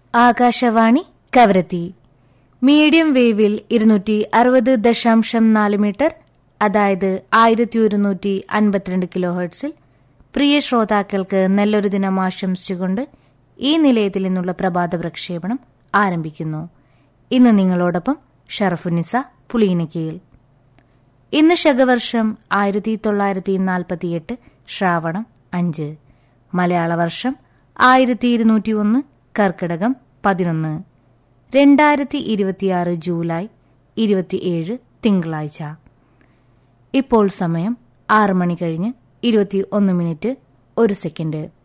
Akashvani Kavaratti medium വേവിൽ ഇരുന്നൂറ്റി അറുപത് ദശാംശം നാല് മീറ്റർ അതായത് ആയിരത്തി ഒരുന്നൂറ്റി അൻപത്തിരണ്ട് കിലോ ഹെർട്സിൽ പ്രിയ ശ്രോതാക്കൾക്ക് നല്ലൊരു ദിനം ആശംസിച്ചുകൊണ്ട് ഈ നിലയത്തിൽ നിന്നുള്ള പ്രഭാത പ്രക്ഷേപണം ആരംഭിക്കുന്നു ഇന്ന് നിങ്ങളോടൊപ്പം ഷറഫുനിസ പുളിയിനക്കീൽ ഇന്ന് ശകവർഷം ആയിരത്തി തൊള്ളായിരത്തി നാൽപ്പത്തിയെട്ട് ശ്രാവണം അഞ്ച് മലയാള വർഷം ആയിരത്തി ഇരുന്നൂറ്റി ഒന്ന് കർക്കിടകം പതിനൊന്ന് രണ്ടായിരത്തി ഇരുപത്തിയാറ് ജൂലൈ ഇരുപത്തിയേഴ് തിങ്കളാഴ്ച ഇപ്പോൾ സമയം ആറ് മണി കഴിഞ്ഞ് ഇരുപത്തി ഒന്ന് മിനിറ്റ് ഒരു സെക്കൻഡ്